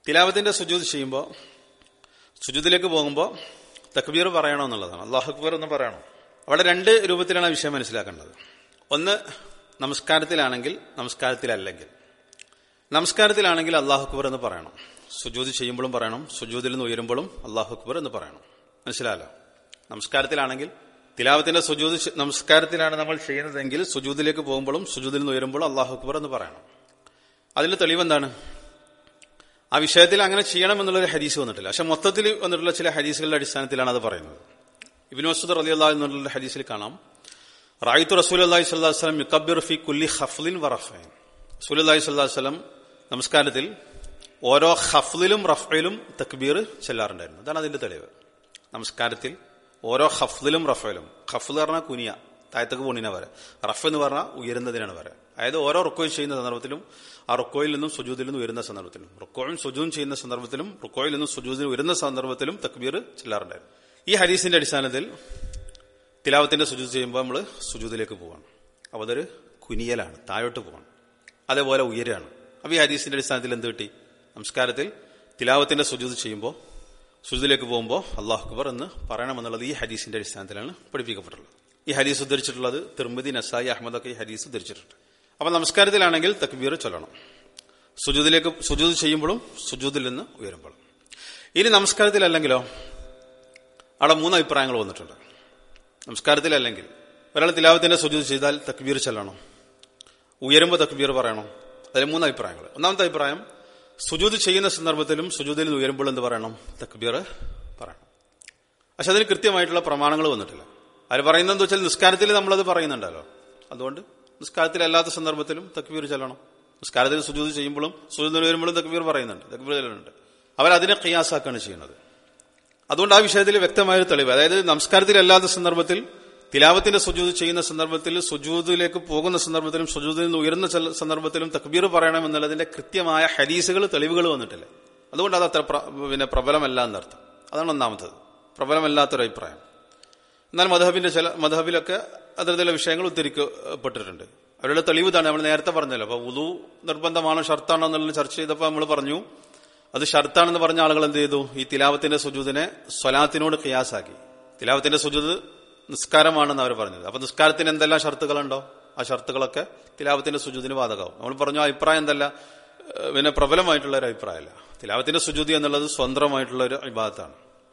തിലാവത്തിന്റെ സുജൂത് ചെയ്യുമ്പോൾ സുജൂതിലേക്ക് പോകുമ്പോൾ തക്ബീർ പറയണോ എന്നുള്ളതാണ് അള്ളാഹു അക്ബർ എന്ന് പറയണം അവിടെ രണ്ട് രൂപത്തിലാണ് ആ വിഷയം മനസ്സിലാക്കേണ്ടത് ഒന്ന് നമസ്കാരത്തിലാണെങ്കിൽ നമസ്കാരത്തിലല്ലെങ്കിൽ നമസ്കാരത്തിലാണെങ്കിൽ അള്ളാഹു അക്ബർ എന്ന് പറയണം സുജൂത് ചെയ്യുമ്പോഴും പറയണം സുജൂതിൽ നിന്ന് ഉയരുമ്പോഴും അള്ളാഹു അക്ബർ എന്ന് പറയണം മനസ്സിലാലോ നമസ്കാരത്തിലാണെങ്കിൽ തിലാവത്തിന്റെ സുജൂത് ചെ- നമസ്കാരത്തിലാണ് നമ്മൾ ചെയ്യുന്നതെങ്കിൽ സുജൂതിലേക്ക് പോകുമ്പോഴും സുജൂതിൽ നിന്ന് ഉയരുമ്പോഴും അള്ളാഹു അക്ബർ എന്ന് പറയണം അതിന്റെ തെളിവെന്താണ് ആ വിഷയത്തിൽ അങ്ങനെ ചെയ്യണം എന്നുള്ളൊരു ഹദീസ് വന്നിട്ടില്ല പക്ഷെ മൊത്തത്തിൽ വന്നിട്ടുള്ള ചില ഹദീസുകളുടെ അടിസ്ഥാനത്തിലാണ് അത് പറയുന്നത് ഇബിൻ മസൂദ് റലി അള്ളാഹ് എന്നുള്ള ഹദീസിൽ കാണാം റായിത്തു റസൂൽ അള്ളാഹി സ്വല്ലാ വസ്ലം യുക്കബിർ ഫി കുല്ലി ഹഫ്ലിൻ വറഫൈൻ റസൂൽ അള്ളാഹി സ്വല്ലാ വസ്ലം നമസ്കാരത്തിൽ ഓരോ ഹഫ്ലിലും റഫയിലും തക്ബീർ ചെല്ലാറുണ്ടായിരുന്നു അതാണ് അതിന്റെ തെളിവ് നമസ്കാരത്തിൽ ഓരോ ഹഫ്ലിലും റഫയിലും ഹഫ്ൽ പറഞ്ഞാൽ കുനിയ താഴത്തേക്ക് പോണിനെ വരെ റഫ് എന്ന് പറഞ്ഞാൽ ഉയരുന്നതിനാണ് വരെ അതായത് ഓരോ റുക്കോയിൽ ചെയ്യുന്ന സന്ദർഭത്തിലും ആ റുക്കോയിൽ നിന്നും സുജൂദിൽ നിന്നും ഉയരുന്ന സന്ദർഭത്തിലും റുക്കോയും സുജൂൻ ചെയ്യുന്ന സന്ദർഭത്തിലും റുക്കോയിൽ നിന്നും സുജൂദിൽ ഉയരുന്ന സന്ദർഭത്തിലും തക്ബീർ ചെല്ലാറുണ്ടായിരുന്നു ഈ ഹദീസിന്റെ അടിസ്ഥാനത്തിൽ തിലാവത്തിന്റെ സുജൂത് ചെയ്യുമ്പോൾ നമ്മൾ സുജൂദിലേക്ക് പോവാണ് അപ്പോൾ അതൊരു കുനിയലാണ് താഴോട്ട് പോവാണ് അതേപോലെ ഉയരാണ് അപ്പോൾ ഈ ഹദീസിന്റെ അടിസ്ഥാനത്തിൽ എന്ത് കിട്ടി നമസ്കാരത്തിൽ തിലാവത്തിന്റെ സുജൂത് ചെയ്യുമ്പോൾ സുജൂദിലേക്ക് പോകുമ്പോൾ അള്ളാഹു അക്ബർ എന്ന് പറയണമെന്നുള്ളത് ഈ ഹദീസിന്റെ അടിസ്ഥാനത്തിലാണ് പഠിപ്പിക്കപ്പെട്ടുള്ളത് ഈ ഹദീസ് ഉദ്ധരിച്ചിട്ടുള്ളത് തിർമിതി നസായി അഹമ്മദൊക്കെ ഈ ഹദീസ് ഉദ്ധരിച്ചിട്ടുണ്ട് അപ്പോൾ നമസ്കാരത്തിലാണെങ്കിൽ തക്ബീർ ചൊല്ലണം സുജൂദിലേക്ക് സുജൂത് ചെയ്യുമ്പോഴും സുജൂദിൽ നിന്ന് ഉയരുമ്പോഴും ഇനി നമസ്കാരത്തിലല്ലെങ്കിലോ അവിടെ മൂന്ന് അഭിപ്രായങ്ങൾ വന്നിട്ടുണ്ട് നമസ്കാരത്തിലല്ലെങ്കിൽ ഒരാൾ തിലാവത്തിന്റെ സുജൂത് ചെയ്താൽ തക്ബീർ ചെല്ലണം ഉയരുമ്പോൾ തക്ബീർ പറയണം അതിൽ മൂന്ന് അഭിപ്രായങ്ങൾ ഒന്നാമത്തെ അഭിപ്രായം സുജൂത് ചെയ്യുന്ന സന്ദർഭത്തിലും സുജൂതിൽ നിന്ന് ഉയരുമ്പോൾ എന്ത് പറയണം തക്ബീർ പറയണം പക്ഷെ അതിന് കൃത്യമായിട്ടുള്ള പ്രമാണങ്ങൾ വന്നിട്ടില്ല അവർ പറയുന്നത് വെച്ചാൽ നിസ്കാരത്തിൽ നമ്മളത് പറയുന്നുണ്ടല്ലോ അതുകൊണ്ട് നിസ്കാരത്തിലല്ലാത്ത സന്ദർഭത്തിലും തക്ബീർ ചെല്ലണം നിസ്കാരത്തിൽ സുജൂത് ചെയ്യുമ്പോഴും സുജൂതിൽ വരുമ്പോഴും തക്ബീർ പറയുന്നുണ്ട് തക്ബീർ ചെല്ലുന്നുണ്ട് അവരതിനെ ഖിയാസാക്കാണ് ചെയ്യുന്നത് അതുകൊണ്ട് ആ വിഷയത്തിൽ വ്യക്തമായ തെളിവ് അതായത് നമസ്കാരത്തിലല്ലാത്ത സന്ദർഭത്തിൽ തിലാവത്തിന്റെ സുജൂത് ചെയ്യുന്ന സന്ദർഭത്തിൽ സുജൂതിലേക്ക് പോകുന്ന സന്ദർഭത്തിലും സുജൂതിൽ നിന്ന് ഉയർന്ന ചല- സന്ദർഭത്തിലും തക്ബീർ പറയണം എന്നുള്ളതിന്റെ കൃത്യമായ ഹദീസുകൾ തെളിവുകൾ വന്നിട്ടില്ല അതുകൊണ്ട് അത് അത്ര പ്ര- പിന്നെ പ്രബലമല്ല എന്നർത്ഥം അതാണ് ഒന്നാമത്തത് പ്രബലമല്ലാത്തൊരു അഭിപ്രായം എന്നാൽ മധബിന്റെ ചില മധബിലൊക്കെ അത്തരത്തിലുള്ള വിഷയങ്ങൾ ഉദ്ധരിക്കപ്പെട്ടിട്ടുണ്ട് അവരുടെ തെളിവ് ഇതാണ് നമ്മൾ നേരത്തെ പറഞ്ഞല്ലോ അപ്പൊ ഉദു നിർബന്ധമാണോ ഷർത്താണോ എന്നുള്ളത് ചർച്ച ചെയ്തപ്പോൾ നമ്മൾ പറഞ്ഞു അത് ഷർത്താണെന്ന് പറഞ്ഞ ആളുകൾ എന്ത് ചെയ്തു ഈ തിലാവത്തിന്റെ സുജൂദിനെ സ്വലാത്തിനോട് ഖിയാസാക്കി തിലാവത്തിന്റെ സുജൂദ് നിസ്കാരമാണെന്ന് അവർ പറഞ്ഞത് അപ്പൊ നിസ്കാരത്തിന് എന്തെല്ലാം ഷർത്തുകളുണ്ടോ ആ ഷർത്തുകളൊക്കെ തിലാവത്തിന്റെ സുജൂദിന് ബാധകമാവും നമ്മൾ പറഞ്ഞു ആ അഭിപ്രായം എന്തല്ല ഏഹ് പിന്നെ പ്രബലമായിട്ടുള്ള ഒരു അഭിപ്രായമല്ല തിലാവത്തിന്റെ സുജൂതി എന്നുള്ളത് സ്വതന്ത്രമായിട്ടുള്ള ഒരു വിഭാഗത്താണ്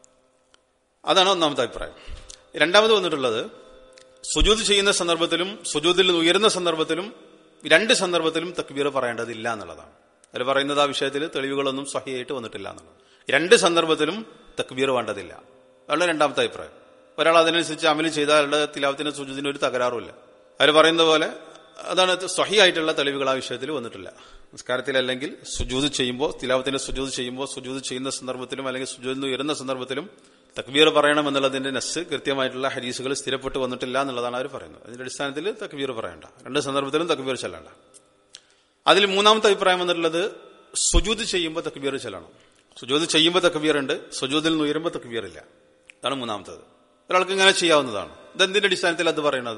അതാണ് ഒന്നാമത്തെ അഭിപ്രായം രണ്ടാമത് വന്നിട്ടുള്ളത് സുജൂത് ചെയ്യുന്ന സന്ദർഭത്തിലും സുജൂതിൽ നിന്ന് ഉയരുന്ന സന്ദർഭത്തിലും രണ്ട് സന്ദർഭത്തിലും തക്ബീർ പറയേണ്ടതില്ല എന്നുള്ളതാണ് അതിൽ പറയുന്നത് ആ വിഷയത്തിൽ തെളിവുകളൊന്നും സഹിയായിട്ട് വന്നിട്ടില്ല എന്നുള്ളത് രണ്ട് സന്ദർഭത്തിലും തക്ബീർ വേണ്ടതില്ല അതാണ് രണ്ടാമത്തെ അഭിപ്രായം ഒരാൾ അതിനനുസരിച്ച് അമല് ചെയ്താൽ അയാളുടെ തിലാവത്തിന്റെ സുജൂതിന് ഒരു തകരാറുമില്ല അവർ പറയുന്ന പോലെ അതാണ് സഹിയായിട്ടുള്ള തെളിവുകൾ ആ വിഷയത്തിൽ വന്നിട്ടില്ല നിസ്കാരത്തിലല്ലെങ്കിൽ സുജൂത് ചെയ്യുമ്പോൾ തിലാവത്തിന്റെ സുജൂത് ചെയ്യുമ്പോൾ സുജൂത് ചെയ്യുന്ന സന്ദർഭത്തിലും അല്ലെങ്കിൽ സുജൂതിൽ നിന്ന് ഉയരുന്ന സന്ദർഭത്തിലും തക്ബീർ പറയണം എന്നുള്ളതിന്റെ നസ് കൃത്യമായിട്ടുള്ള ഹരീസുകൾ സ്ഥിരപ്പെട്ട് വന്നിട്ടില്ല എന്നുള്ളതാണ് അവർ പറയുന്നത് അതിന്റെ അടിസ്ഥാനത്തിൽ തക്ബീർ പറയണ്ട രണ്ട് സന്ദർഭത്തിലും തക്ബീർ ചെല്ലണ്ട അതിൽ മൂന്നാമത്തെ അഭിപ്രായം വന്നിട്ടുള്ളത് സുജൂത് ചെയ്യുമ്പോൾ തക്ബീർ ചെല്ലണം സുജൂത് ചെയ്യുമ്പോൾ തക്ബീർ ഉണ്ട് സുജൂതിൽ നിന്ന് ഉയരുമ്പോൾ തക്ബീർ ഇല്ല അതാണ് മൂന്നാമത്തത് ഒരാൾക്ക് ഇങ്ങനെ ചെയ്യാവുന്നതാണ് ഇതെന്തിന്റെ അടിസ്ഥാനത്തിൽ അത് പറയുന്നത്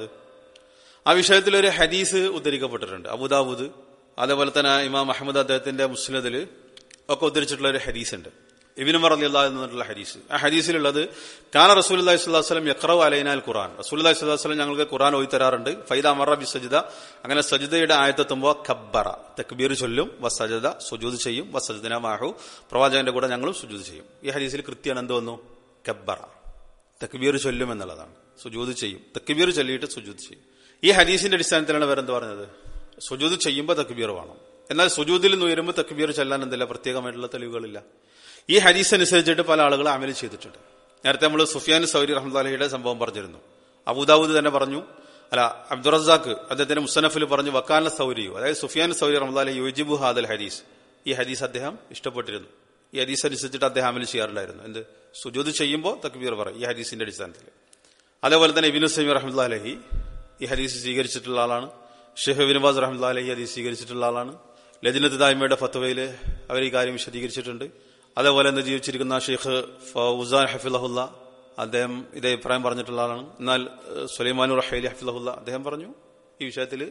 ആ വിഷയത്തിൽ ഒരു ഹദീസ് ഉദ്ധരിക്കപ്പെട്ടിട്ടുണ്ട് അബുദാബുദ് അതേപോലെ തന്നെ ഇമാം അഹമ്മദ് അദ്ദേഹത്തിന്റെ മുസ്ലിദിൽ ഒക്കെ ഉദ്ധരിച്ചിട്ടുള്ള ഒരു ഹദീസ് ഉണ്ട് ഇബിനു മറലിയുള്ള എന്നുള്ള ഹദീസ് ആ ഹദീസിലുള്ളത് കാന റസൂൽ അലൈഹി സ്വലാസ്ലം യക്രവ് അലൈനാൽ ഖുറാൻ റസൂൽ അലൈഹി സ്വലാസ്ലം ഞങ്ങൾക്ക് ഖുറാൻ ഓയി തരാറുണ്ട് ഫൈദ മറ ബി സജിദ അങ്ങനെ സജിദയുടെ ആയത്തെത്തുമ്പോൾ ഖബ്ബറ തക്ബീർ ചൊല്ലും വ സജദ സുജൂദ് ചെയ്യും വ സജദന മാഹു പ്രവാചകന്റെ കൂടെ ഞങ്ങളും സുജൂദ് ചെയ്യും ഈ ഹദീസിൽ കൃത്യമാണ് എന്ത് വന്നു കബ്ബറ തക്ബീർ ചൊല്ലും എന്നുള്ളതാണ് സുജൂദ് ചെയ്യും തക്ബീർ ചൊല്ലിയിട്ട് സുജൂദ് ചെയ്യും ഈ ഹദീസിന്റെ അടിസ്ഥാനത്തിലാണ് വേറെന്ത് പറഞ്ഞത് സുജൂദ് ചെയ്യുമ്പോൾ തക്ബീർ വേണം എന്നാൽ സുജൂദിൽ നിന്ന് ഉയരുമ്പോൾ തക്ബീർ ചെല്ലാൻ എന്തില്ല പ്രത്യേകമായിട്ടുള്ള തെളിവുകളില്ല ഈ ഹദീസ് അനുസരിച്ചിട്ട് പല ആളുകൾ അമല് ചെയ്തിട്ടുണ്ട് നേരത്തെ നമ്മൾ സുഫിയാൻ സൗരി റഹ്മദാലഹിയുടെ സംഭവം പറഞ്ഞിരുന്നു അബുദാബുദ് തന്നെ പറഞ്ഞു അല്ല അബ്ദുറസാഖ് അദ്ദേഹത്തിന്റെ മുസനഫിൽ പറഞ്ഞു വക്കാല സൗരിയു അതായത് സുഫിയാൻ സൗരി റഹ്മദാലി യുജിബു ഹാദൽ ഹദീസ് ഈ ഹദീസ് അദ്ദേഹം ഇഷ്ടപ്പെട്ടിരുന്നു ഈ ഹദീസ് അനുസരിച്ചിട്ട് അദ്ദേഹം അമല് ചെയ്യാറുണ്ടായിരുന്നു എന്ത് സുജൂദ് ചെയ്യുമ്പോൾ തക്ബീർ പറയും ഈ ഹദീസിന്റെ അടിസ്ഥാനത്തിൽ അതേപോലെ തന്നെ ഇബിനു സൈമി റഹ്മദ് അലഹി ഈ ഹദീസ് സ്വീകരിച്ചിട്ടുള്ള ആളാണ് ഷെഹ് ബിൻബാസ് റഹ്മദ് അലഹി ഹദീസ് സ്വീകരിച്ചിട്ടുള്ള ആളാണ് ലജിനത്ത് ദായ്മയുടെ ഫത്വയിൽ അവർ ഈ കാര്യം വിശദീകരിച്ചിട്ടുണ്ട് അതേപോലെ തന്നെ ജീവിച്ചിരിക്കുന്ന ഷെയ്ഖ് ഫൗസാൻ ഹഫിലഹുല്ല അദ്ദേഹം ഇതേ അഭിപ്രായം പറഞ്ഞിട്ടുള്ള ആളാണ് എന്നാൽ സുലൈമാനു റഹേലി ഹഫിലഹുല്ല അദ്ദേഹം പറഞ്ഞു ഈ വിഷയത്തിൽ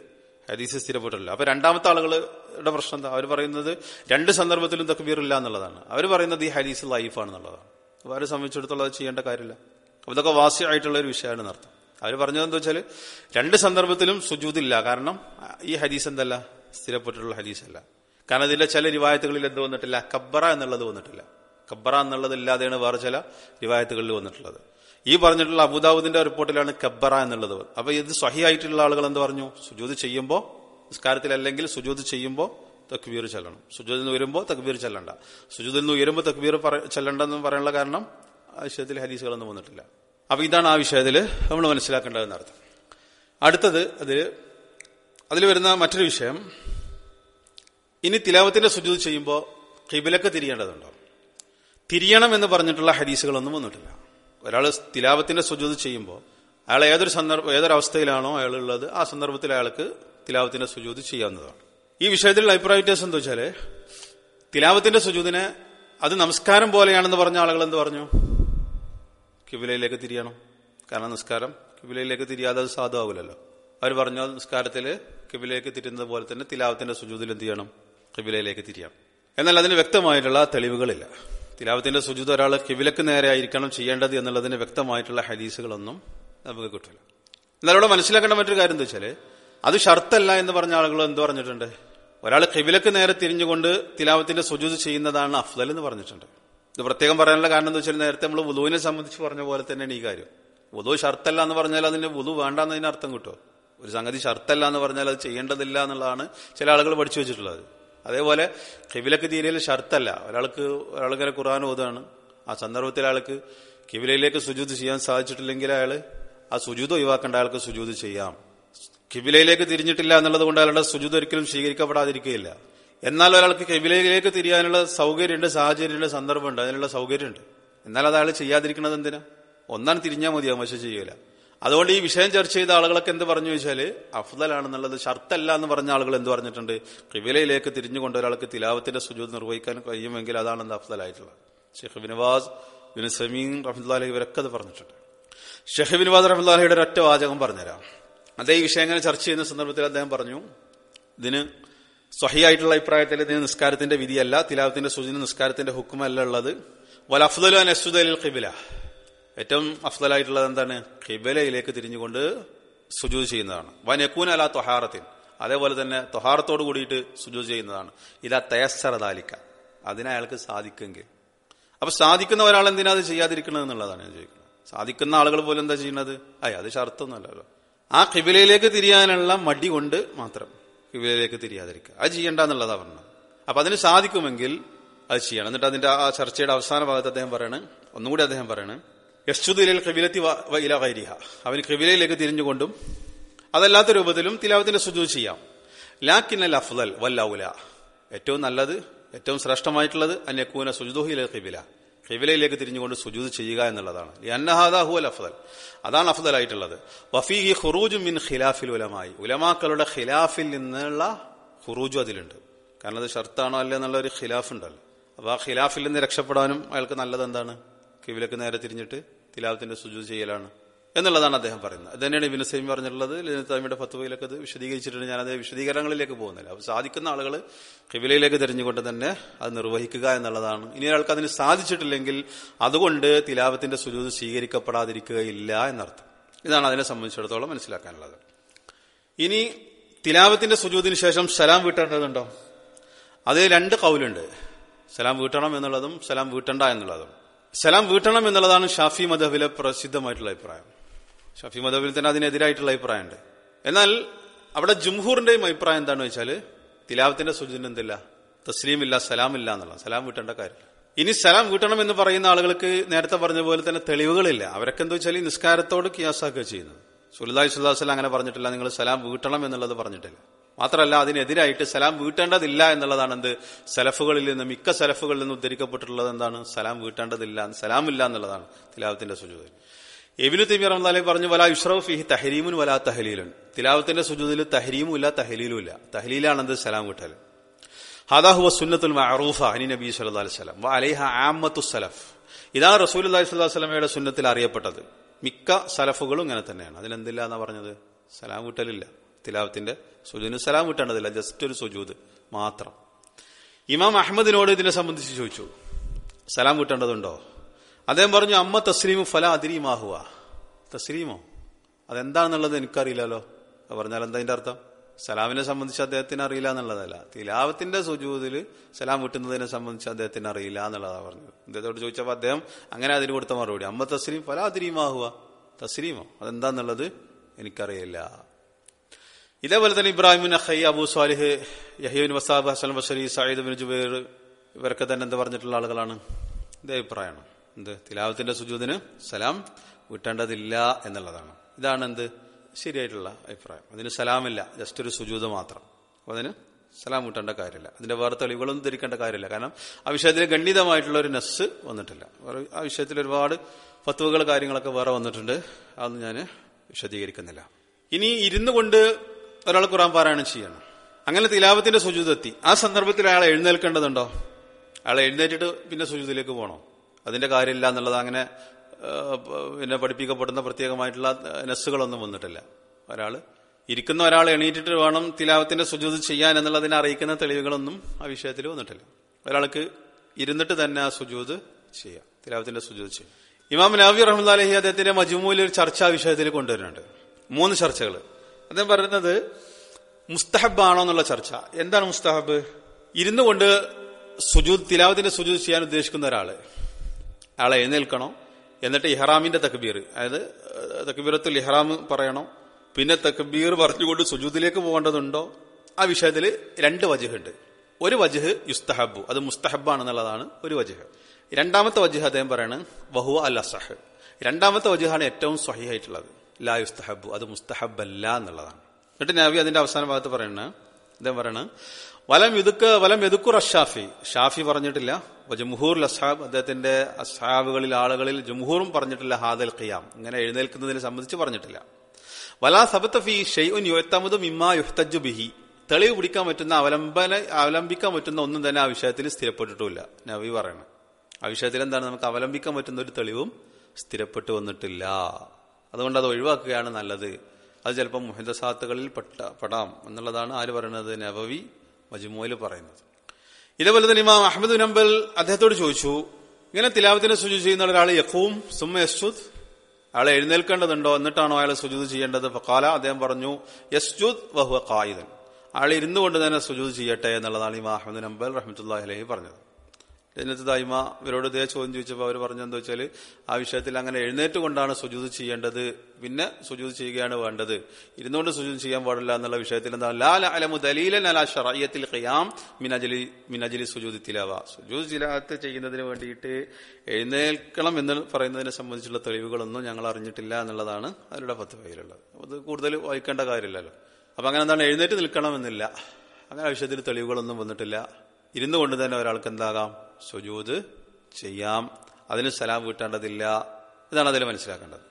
ഹദീസ് സ്ഥിരപ്പെട്ടില്ല അപ്പൊ രണ്ടാമത്തെ ആളുകളുടെ പ്രശ്നം എന്താ അവർ പറയുന്നത് രണ്ട് സന്ദർഭത്തിലും തക്ബീർ ഇല്ല എന്നുള്ളതാണ് അവർ പറയുന്നത് ഈ ഹദീസ് ലൈഫാണെന്നുള്ളതാണ് അപ്പൊ അവരെ സംബന്ധിച്ചിടത്തോളം അത് ചെയ്യേണ്ട കാര്യമില്ല അപ്പൊ ഇതൊക്കെ വാസ്യമായിട്ടുള്ള ഒരു വിഷയമാണ് എന്നർത്ഥം അവർ പറഞ്ഞത് എന്താ വെച്ചാൽ രണ്ട് സന്ദർഭത്തിലും സുജൂതില്ല കാരണം ഈ ഹദീസ് എന്തല്ല സ്ഥിരപ്പെട്ടിട്ടുള്ള ഹദീസ് അല്ല കാരണം ഇതിന്റെ ചില റിവായത്തുകളിൽ എന്ത് വന്നിട്ടില്ല കബ്ബറ എന്നുള്ളത് വന്നിട്ടില്ല കബ്ബറ എന്നുള്ളത് ഇല്ലാതെയാണ് വേറെ ചില റിവായത്തുകളിൽ വന്നിട്ടുള്ളത് ഈ പറഞ്ഞിട്ടുള്ള അബുദാബുദിന്റെ റിപ്പോർട്ടിലാണ് കബ്ബറ എന്നുള്ളത് അപ്പൊ ഇത് സ്വഹിയായിട്ടുള്ള ആളുകൾ എന്ത് പറഞ്ഞു സുജൂത് ചെയ്യുമ്പോൾ നിസ്കാരത്തിലല്ലെങ്കിൽ സുജൂത് ചെയ്യുമ്പോൾ തക്ബീർ ചെല്ലണം സുജൂതിൽ നിന്ന് വരുമ്പോൾ തക്ബീർ ചെല്ലണ്ട സുജൂതിൽ നിന്ന് ഉയരുമ്പോൾ തക്ബീർ ചെല്ലണ്ടെന്ന് പറയാനുള്ള കാരണം ആ വിഷയത്തിൽ ഹദീസുകളൊന്നും വന്നിട്ടില്ല അപ്പൊ ഇതാണ് ആ വിഷയത്തിൽ നമ്മൾ മനസ്സിലാക്കേണ്ടതെന്ന് അർത്ഥം അടുത്തത് അതിൽ അതിൽ വരുന്ന മറ്റൊരു വിഷയം ഇനി തിലാവത്തിന്റെ സുജൂത് ചെയ്യുമ്പോൾ കിബിലൊക്കെ തിരിയേണ്ടതുണ്ടോ തിരിയണം എന്ന് പറഞ്ഞിട്ടുള്ള ഹദീസുകളൊന്നും വന്നിട്ടില്ല ഒരാൾ തിലാവത്തിന്റെ സുജൂത് ചെയ്യുമ്പോൾ അയാൾ ഏതൊരു സന്ദർഭം ഏതൊരവസ്ഥയിലാണോ അയാൾ ഉള്ളത് ആ സന്ദർഭത്തിൽ അയാൾക്ക് തിലാവത്തിന്റെ സുജൂത് ചെയ്യാവുന്നതാണ് ഈ വിഷയത്തിലുള്ള അഭിപ്രായ വ്യത്യാസം എന്താ വെച്ചാല് തിലാവത്തിന്റെ സുജൂതിനെ അത് നമസ്കാരം പോലെയാണെന്ന് പറഞ്ഞ ആളുകൾ എന്ത് പറഞ്ഞു കിബിലയിലേക്ക് തിരിയണം കാരണം നിസ്കാരം കിബിലയിലേക്ക് തിരിയാതെ അത് സാധുവാകില്ലല്ലോ അവർ പറഞ്ഞു നിസ്കാരത്തിൽ കിബിലേക്ക് തിരിയുന്നത് പോലെ തന്നെ തിലാവത്തിന്റെ സുജൂതിൽ എന്ത് ചെയ്യണം കിബിലയിലേക്ക് തിരിയണം എന്നാൽ അതിന് വ്യക്തമായിട്ടുള്ള തെളിവുകളില്ല തിലാവത്തിന്റെ സുജൂത് ഒരാൾ കിബിലക്ക് നേരെ ആയിരിക്കണം ചെയ്യേണ്ടത് എന്നുള്ളതിന് വ്യക്തമായിട്ടുള്ള ഹദീസുകളൊന്നും നമുക്ക് കിട്ടില്ല എന്നാൽ ഇവിടെ മനസ്സിലാക്കേണ്ട മറ്റൊരു കാര്യം എന്താ വെച്ചാല് അത് ഷർത്തല്ല എന്ന് പറഞ്ഞ ആളുകൾ എന്ത് പറഞ്ഞിട്ടുണ്ട് ഒരാൾ കിബിലക്ക് നേരെ തിരിഞ്ഞുകൊണ്ട് തിലാവത്തിന്റെ സുജൂത് ചെയ്യുന്നതാണ് അഫ്ദൽ എന്ന് പറഞ്ഞിട്ടുണ്ട് ഇത് പ്രത്യേകം പറയാനുള്ള കാരണം എന്താ വെച്ചാൽ നേരത്തെ നമ്മൾ വുളുവിനെ സംബന്ധിച്ച് പറഞ്ഞ പോലെ തന്നെയാണ് ഈ കാര്യം വുളു ഷർത്തല്ല എന്ന് പറഞ്ഞാൽ അതിന് വുളു വേണ്ടെന്നതിന് അർത്ഥം കിട്ടുമോ ഒരു സംഗതി ഷർത്തല്ല എന്ന് പറഞ്ഞാൽ അത് ചെയ്യേണ്ടതില്ല എന്നുള്ളതാണ് ചില ആളുകൾ പഠിച്ചു വെച്ചിട്ടുള്ളത് അതേപോലെ കിബിലക്ക് തീരയിൽ ഷർത്തല്ല ഒരാൾക്ക് ഒരാൾക്കിങ്ങനെ ഖുർആൻ ഓതാണ് ആ സന്ദർഭത്തിൽ അയാൾക്ക് കിബിലയിലേക്ക് സുജൂത് ചെയ്യാൻ സാധിച്ചിട്ടില്ലെങ്കിൽ അയാൾ ആ സുജൂത് ഒഴിവാക്കേണ്ട അയാൾക്ക് സുജൂത് ചെയ്യാം കിബിലയിലേക്ക് തിരിഞ്ഞിട്ടില്ല എന്നുള്ളത് കൊണ്ട് അയാളുടെ സുജൂത് ഒരിക്കലും സ്വീകരിക്കപ്പെടാതിരിക്കുകയില്ല എന്നാൽ ഒരാൾക്ക് കിബിലയിലേക്ക് തിരിയാനുള്ള സൗകര്യമുണ്ട് സാഹചര്യമുണ്ട് സന്ദർഭമുണ്ട് അതിനുള്ള സൗകര്യമുണ്ട് എന്നാൽ അത് അയാൾ ചെയ്യാതിരിക്കുന്നത് എന്തിനാ ഒന്നാണ് തിരിഞ്ഞാൽ മതിയാവും പക്ഷെ ചെയ്യൂല അതുകൊണ്ട് ഈ വിഷയം ചർച്ച ചെയ്ത ആളുകളൊക്കെ എന്ത് പറഞ്ഞു വെച്ചാല് അഫ്ദലാണെന്നുള്ളത് ഷർത്തല്ല എന്ന് പറഞ്ഞ ആളുകൾ എന്ത് പറഞ്ഞിട്ടുണ്ട് കിബിലയിലേക്ക് തിരിഞ്ഞുകൊണ്ട് ഒരാൾക്ക് തിലാവത്തിന്റെ സുജൂത് നിർവഹിക്കാൻ കഴിയുമെങ്കിൽ അതാണ് എന്ത് അഫ്ദലായിട്ടുള്ളത് ഷെയ്ഖ് ബിനവാസ് ബിൻ സമീൻ റഹ്മുല്ലാഹി ഇവരൊക്കെ അത് പറഞ്ഞിട്ടുണ്ട് ഷെയ്ഖ് ബിൻവാസ് റഹ്മുല്ലാഹിയുടെ ഒറ്റ വാചകം പറഞ്ഞുതരാം അതേ ഈ വിഷയം അങ്ങനെ ചർച്ച ചെയ്യുന്ന സന്ദർഭത്തിൽ അദ്ദേഹം പറഞ്ഞു ഇതിന് സ്വഹിയായിട്ടുള്ള അഭിപ്രായത്തിൽ ഇതിന് നിസ്കാരത്തിന്റെ വിധിയല്ല തിലാവത്തിന്റെ സൂചന നിസ്കാരത്തിന്റെ ഹുക്കുമല്ല ഉള്ളത് വൽ അഫ്ദലു അൻ അസുദലിൽ ഖിബില ഏറ്റവും അഫ്ദലായിട്ടുള്ളത് എന്താണ് ഖിബലയിലേക്ക് തിരിഞ്ഞുകൊണ്ട് സുജൂത് ചെയ്യുന്നതാണ് വനക്കൂൻ അല തൊഹാറത്തിൻ അതേപോലെ തന്നെ തൊഹാറത്തോട് കൂടിയിട്ട് സുജൂത് ചെയ്യുന്നതാണ് ഇതാ തയസ്സറദാലിക്ക അതിനെ അയാൾക്ക് സാധിക്കുമെങ്കിൽ അപ്പൊ സാധിക്കുന്ന ഒരാൾ എന്തിനാ അത് ചെയ്യാതിരിക്കുന്നത് എന്നുള്ളതാണ് ഞാൻ ചോദിക്കുന്നത് സാധിക്കുന്ന ആളുകൾ പോലും എന്താ ചെയ്യുന്നത് അയ്യ അത് ഷർത്തൊന്നുമല്ലല്ലോ ആ കിബിലയിലേക്ക് തിരിയാനുള്ള മടി കൊണ്ട് മാത്രം കിബിലയിലേക്ക് തിരിയാതിരിക്കുക അത് ചെയ്യണ്ട എന്നുള്ളതാ പറഞ്ഞത് അപ്പൊ അതിന് സാധിക്കുമെങ്കിൽ അത് ചെയ്യണം എന്നിട്ട് അതിന്റെ ആ ചർച്ചയുടെ അവസാന ഭാഗത്ത് അദ്ദേഹം പറയണ് ഒന്നുകൂടി അദ്ദേഹം പറയണ് യസ്തുദിൽ കിബിലത്തി ഇല വൈരിഹ അവന് കിബിലയിലേക്ക് തിരിഞ്ഞുകൊണ്ടും അതല്ലാത്ത രൂപത്തിലും തിലാവത്തിന്റെ സുജൂത് ചെയ്യാം ലാക്കിന്നൽ അഫ്ദൽ വല്ലൗല ഏറ്റവും നല്ലത് ഏറ്റവും ശ്രേഷ്ഠമായിട്ടുള്ളത് അന്യക്കൂന സുജുദുഹിലെ കിബില കിബിലയിലേക്ക് തിരിഞ്ഞുകൊണ്ട് സുജൂത് ചെയ്യുക എന്നുള്ളതാണ് അന്നഹാദ ഹുവൽ അഫ്ദൽ അതാണ് അഫ്ദലായിട്ടുള്ളത് വഫീഹി ഖുറൂജു മിൻ ഖിലാഫിൽ ഉലമായി ഉലമാക്കളുടെ ഖിലാഫിൽ നിന്നുള്ള ഖുറൂജു അതിലുണ്ട് കാരണം അത് ഷർത്താണോ അല്ലേ എന്നുള്ള ഒരു ഖിലാഫ് ഉണ്ടല്ലോ അപ്പൊ ആ ഖിലാഫിൽ നിന്ന് രക്ഷപ്പെടാനും അയാൾക്ക് നല്ലത് എന്താണ് കിവിലക്ക് നേരെ തിരിഞ്ഞിട്ട് തിലാവത്തിന്റെ സുജൂത് ചെയ്യലാണ് എന്നുള്ളതാണ് അദ്ദേഹം പറയുന്നത് അത് തന്നെയാണ് ഇബിന് സൈം പറഞ്ഞിട്ടുള്ളത് ലിനത്താമിയുടെ ഫത്തുവയിലൊക്കെ അത് വിശദീകരിച്ചിട്ടുണ്ട് ഞാനത് വിശദീകരണങ്ങളിലേക്ക് പോകുന്നില്ല അപ്പൊ സാധിക്കുന്ന ആളുകൾ കിബിലയിലേക്ക് തിരിഞ്ഞുകൊണ്ട് തന്നെ അത് നിർവഹിക്കുക എന്നുള്ളതാണ് ഇനി ഒരാൾക്ക് അതിന് സാധിച്ചിട്ടില്ലെങ്കിൽ അതുകൊണ്ട് തിലാവത്തിന്റെ സുജൂത് സ്വീകരിക്കപ്പെടാതിരിക്കുകയില്ല എന്നർത്ഥം ഇതാണ് അതിനെ സംബന്ധിച്ചിടത്തോളം മനസ്സിലാക്കാനുള്ളത് ഇനി തിലാവത്തിന്റെ സുജൂതിന് ശേഷം സലാം വീട്ടേണ്ടതുണ്ടോ അത് രണ്ട് കൗലുണ്ട് സലാം വീട്ടണം എന്നുള്ളതും സലാം വീട്ടണ്ട എന്നുള്ളതും സലാം വീട്ടണം എന്നുള്ളതാണ് ഷാഫി മദബിലെ പ്രസിദ്ധമായിട്ടുള്ള അഭിപ്രായം ഷാഫി മദബിൽ തന്നെ അതിനെതിരായിട്ടുള്ള അഭിപ്രായമുണ്ട് എന്നാൽ അവിടെ ജുംഹൂറിന്റെയും അഭിപ്രായം എന്താണെന്ന് വെച്ചാൽ തിലാവത്തിന്റെ സുജൂതിന് എന്തില്ല തസ്ലീമില്ല സലാമില്ല എന്നുള്ള സലാം വീട്ടേണ്ട കാര്യം ഇനി സലാം വീട്ടണം എന്ന് പറയുന്ന ആളുകൾക്ക് നേരത്തെ പറഞ്ഞ പോലെ തന്നെ തെളിവുകളില്ല അവരൊക്കെ എന്താ വെച്ചാൽ ഈ നിസ്കാരത്തോട് കിയാസാക്കുക ചെയ്യുന്നത് സുല്ലാഹി സുല്ലാസ്ലാം അങ്ങനെ പറഞ്ഞിട്ടില്ല നിങ്ങൾ സലാം വീട്ടണം എന്നുള്ളത് പറഞ്ഞിട്ടില്ല മാത്രമല്ല അതിനെതിരായിട്ട് സലാം വീട്ടേണ്ടതില്ല എന്നുള്ളതാണ് എന്ത് സലഫുകളിൽ നിന്ന് മിക്ക സലഫുകളിൽ നിന്ന് ഉദ്ധരിക്കപ്പെട്ടിട്ടുള്ളത് എന്താണ് സലാം വീട്ടേണ്ടതില്ല സലാം ഇല്ല എന്നുള്ളതാണ് തിലാവത്തിന്റെ സുജൂതിൽ എബിനു തിമി റഹ്ലാലി പറഞ്ഞു വല ഇഷ്റഫ് ഫിഹി തഹരീമുൻ വല തഹലീലുൻ തിലാവത്തിന്റെ സുജൂതിൽ തഹരീമും ഇല്ല തഹലീലും ഇല്ല തഹലീലാണെന്ത് സലാം വീട്ടൽ ഹദാഹുവ സുന്നത്തുൽ മഅറൂഫ അനി നബി സല്ലല്ലാഹു അലൈഹി വസല്ലം വ അലൈഹ ആമ്മത്തു സലഫ് ഇതാണ് റസൂലുള്ളാഹി സ്വല്ലല്ലാഹു അലൈഹി വസല്ലമയുടെ സുന്നത്തിൽ അറിയപ്പെട്ടത് മിക്ക സലഫുകളും ഇങ്ങനെ തന്നെയാണ് അതിലെന്തില്ല എന്നാ പറഞ്ഞത് സലാം വീട്ടലില്ല തിലാവത്തിന്റെ സുജൂദിന് സലാം വീട്ടേണ്ടതില്ല ജസ്റ്റ് ഒരു സുജൂദ് മാത്രം ഇമാം അഹമ്മദിനോട് ഇതിനെ സംബന്ധിച്ച് ചോദിച്ചു സലാം വീട്ടേണ്ടതുണ്ടോ അദ്ദേഹം പറഞ്ഞു അമ്മ തസ്ലീമു ഫല അതിരീമാഹുവ തസ്ലീമോ അതെന്താണെന്നുള്ളത് എനിക്കറിയില്ലല്ലോ അത് പറഞ്ഞാൽ എന്താ അതിന്റെ അർത്ഥം സലാമിനെ സംബന്ധിച്ച് അദ്ദേഹത്തിന് അറിയില്ല എന്നുള്ളതല്ല തിലാവത്തിന്റെ സുജൂതിൽ സലാം വിട്ടുന്നതിനെ സംബന്ധിച്ച് അദ്ദേഹത്തിന് അറിയില്ല എന്നുള്ളതാണ് പറഞ്ഞത് അദ്ദേഹത്തോട് ചോദിച്ചപ്പോൾ അദ്ദേഹം അങ്ങനെ അതിന് കൊടുത്ത മറുപടി അമ്മ തസ്ലീം ഫല അതിരീമാഹുവ തസ്ലീമോ അതെന്താന്നുള്ളത് എനിക്കറിയില്ല ഇതേപോലെ തന്നെ ഇബ്രാഹിമിൻ അഖൈ അബൂ സ്വാലിഹ് യഹീബിൻ വസാബ് Hasan Basri Sayyid bin Jubair ഇവരൊക്കെ തന്നെ എന്ത് പറഞ്ഞിട്ടുള്ള ആളുകളാണ് ഇതേ അഭിപ്രായമാണ് എന്ത് തിലാവത്തിന്റെ സുജൂദിന് സലാം വിട്ടേണ്ടതില്ല എന്നുള്ളതാണ് ഇതാണ് എന്ത് ശരിയായിട്ടുള്ള അഭിപ്രായം അതിന് സലാമില്ല ജസ്റ്റ് ഒരു സുജൂത് മാത്രം അപ്പൊ അതിന് സലാം വിട്ടേണ്ട കാര്യമില്ല അതിന്റെ വേറെ തെളിവുകളൊന്നും ധരിക്കേണ്ട കാര്യമില്ല കാരണം ആ വിഷയത്തിൽ ഗണ്ഡിതമായിട്ടുള്ള ഒരു നെസ് വന്നിട്ടില്ല വേറെ ആ വിഷയത്തിൽ ഒരുപാട് ഫത്തുവകൾ കാര്യങ്ങളൊക്കെ വേറെ വന്നിട്ടുണ്ട് അതൊന്നും ഞാൻ വിശദീകരിക്കുന്നില്ല ഇനി ഇരുന്നു കൊണ്ട് ഒരാൾ ഖുറാൻ പാരായണം ചെയ്യണം അങ്ങനെ തിലാപത്തിന്റെ സുജൂതെത്തി ആ സന്ദർഭത്തിൽ അയാൾ എഴുന്നേൽക്കേണ്ടതുണ്ടോ അയാൾ എഴുന്നേറ്റിട്ട് പിന്നെ സുജൂതിലേക്ക് പോകണോ അതിന്റെ കാര്യമില്ല എന്നുള്ളത് അങ്ങനെ ആ, പിന്നെ പഠിപ്പിക്കപ്പെടുന്ന പ്രത്യേകമായിട്ടുള്ള നെസ്സുകളൊന്നും വന്നിട്ടില്ല ഒരാൾ ഇരിക്കുന്ന ഒരാൾ എണീറ്റിട്ട് വേണം തിലാവത്തിന്റെ സുജൂത് ചെയ്യാൻ എന്നുള്ളതിനെ അറിയിക്കുന്ന തെളിവുകളൊന്നും ആ വിഷയത്തിൽ വന്നിട്ടില്ല ഒരാൾക്ക് ഇരുന്നിട്ട് തന്നെ ആ സുജൂത് ചെയ്യാം തിലാവത്തിന്റെ സുജൂത് ചെയ്യാം ഇമാം നബി റഹ്മുല്ല അലഹി അദ്ദേഹത്തിന്റെ മജുമൂലിൽ ഒരു ചർച്ച ആ വിഷയത്തിൽ കൊണ്ടുവരുന്നുണ്ട് മൂന്ന് ചർച്ചകൾ അദ്ദേഹം പറയുന്നത് മുസ്തഹബ് ആണോ എന്നുള്ള ചർച്ച എന്താണ് മുസ്തഹബ് ഇരുന്നു കൊണ്ട് സുജൂദ് തിലാവത്തിന്റെ സുജൂദ് ചെയ്യാൻ ഉദ്ദേശിക്കുന്ന ഒരാള് അയാളെ എഴുന്നേൽക്കണോ എന്നിട്ട് ഇഹ്റാമിന്റെ തക്ബീർ അതായത് ഏഹ്, തക്ബീറത്തുൽ ഇഹ്റാം പറയണോ പിന്നെ തക്ബീർ പറഞ്ഞുകൊണ്ട് സുജൂദിലേക്ക് പോകേണ്ടതുണ്ടോ ആ വിഷയത്തിൽ രണ്ട് വജുഹുണ്ട് ഒരു വജുഹ് യുസ്തഹബു അത് മുസ്തഹബാണെന്നുള്ളതാണ് ഒരു വജുഹ് രണ്ടാമത്തെ വജുഹ് അദ്ദേഹം പറയാണ് വഹുവ അൽ അസഹ് രണ്ടാമത്തെ വജുഹാണ് ഏറ്റവും സ്വഹിയായിട്ടുള്ളത് ലാ യുസ്തഹബു അത് മുസ്തഹബല്ല എന്നുള്ളതാണ് എന്നിട്ട് നബി അതിന്റെ അവസാന ഭാഗത്ത് പറയുന്നത് അദ്ദേഹം പറയണത് വലം യുതുക്ക് വലം യദുക്കുർ അഷാഫി ഷാഫി പറഞ്ഞിട്ടില്ല ജംഹൂർ അസ്ഹാബ് അദ്ദേഹത്തിന്റെ അസ്ഹാബുകളിൽ ആളുകളിൽ ജംഹൂറും പറഞ്ഞിട്ടില്ല ഹാദൽ ഖിയാം ഇങ്ങനെ എഴുന്നേൽക്കുന്നതിനെ സംബന്ധിച്ച് പറഞ്ഞിട്ടില്ല വലാ സബത്ത് ഫി ഷെയ്ഉൻ യുത്തമുദ് മിമ്മാ യുഹ്തജു ബിഹി തെളിവ് പിടിക്കാൻ പറ്റുന്ന അവലംബന അവലംബിക്കാൻ പറ്റുന്ന ഒന്നും തന്നെ ആ വിഷയത്തിൽ സ്ഥിരപ്പെട്ടിട്ടുമില്ല നബി പറയണം ആ വിഷയത്തിൽ എന്താണ് നമുക്ക് അവലംബിക്കാൻ പറ്റുന്ന ഒരു തെളിവും സ്ഥിരപ്പെട്ടു വന്നിട്ടില്ല അതുകൊണ്ട് അത് ഒഴിവാക്കുകയാണ് നല്ലത് അത് ചിലപ്പോൾ മുഹിദസാത്തുകളിൽ പെട്ട പെടാം എന്നുള്ളതാണ് ആര് പറയുന്നത് നബവി മജ്മൂയിൽ പറയുന്നത് ഇതേപോലെ തന്നെ ഇമാം അഹമ്മദ് ബിൻ അംബൽ അദ്ദേഹത്തോട് ചോദിച്ചു ഇങ്ങനെ തിലാവത്തിന് സുജു ചെയ്യുന്ന ഒരാൾ യഖൂം സുമ്മ യസ്ജുദ് അയാൾ എഴുന്നേൽക്കേണ്ടതുണ്ടോ എന്നിട്ടാണോ അയാൾ സുജൂദ് ചെയ്യേണ്ടത് ഫക്കാല അദ്ദേഹം പറഞ്ഞു യസ്ജുദ് വഹുവ ഖായിദൻ അയാൾ ഇരുന്നു കൊണ്ട് തന്നെ സുജൂദ് ചെയ്യട്ടെ എന്നുള്ളതാണ് ഇമാം അഹമ്മദ് ബിൻ അംബൽ റഹ്മത്തുല്ലാഹി അലഹി പറഞ്ഞത് എന്നിട്ട് ദൈമ ഇവരോട് ഇതേ ചോദ്യം ചോദിച്ചപ്പോൾ അവർ പറഞ്ഞെന്താ വെച്ചാൽ ആ വിഷയത്തിൽ അങ്ങനെ എഴുന്നേറ്റ് കൊണ്ടാണ് സുജൂത് ചെയ്യേണ്ടത് പിന്നെ സുജൂത് ചെയ്യുകയാണ് വേണ്ടത് ഇരുന്നുകൊണ്ട് സുജൂത് ചെയ്യാൻ പാടില്ല എന്നുള്ള വിഷയത്തിൽ എന്താ ലാൽ അലമു ദലീലൻ അല ഷറയ്യത്തിൽ ഖിയാം മിനജലി മിനജലി സുജൂത് തിലാവ സുജൂത് തിലാവത്ത് ചെയ്യുന്നതിന് വേണ്ടിയിട്ട് എഴുന്നേൽക്കണം എന്ന് പറയുന്നതിനെ സംബന്ധിച്ചുള്ള തെളിവുകളൊന്നും ഞങ്ങൾ അറിഞ്ഞിട്ടില്ല എന്നുള്ളതാണ് അവരുടെ പത്ത് പേരിലുള്ളത് അത് കൂടുതൽ വായിക്കേണ്ട കാര്യമില്ലല്ലോ അപ്പൊ അങ്ങനെ എന്താണ് എഴുന്നേറ്റ് നിൽക്കണമെന്നില്ല അങ്ങനെ ആ വിഷയത്തിൽ തെളിവുകളൊന്നും വന്നിട്ടില്ല ഇരുന്നു കൊണ്ട് തന്നെ ഒരാൾക്ക് എന്താകാം സുജൂത് ചെയ്യാം അതിന് സലാം വീട്ടേണ്ടതില്ല ഇതാണ് അതിൽ മനസ്സിലാക്കേണ്ടത്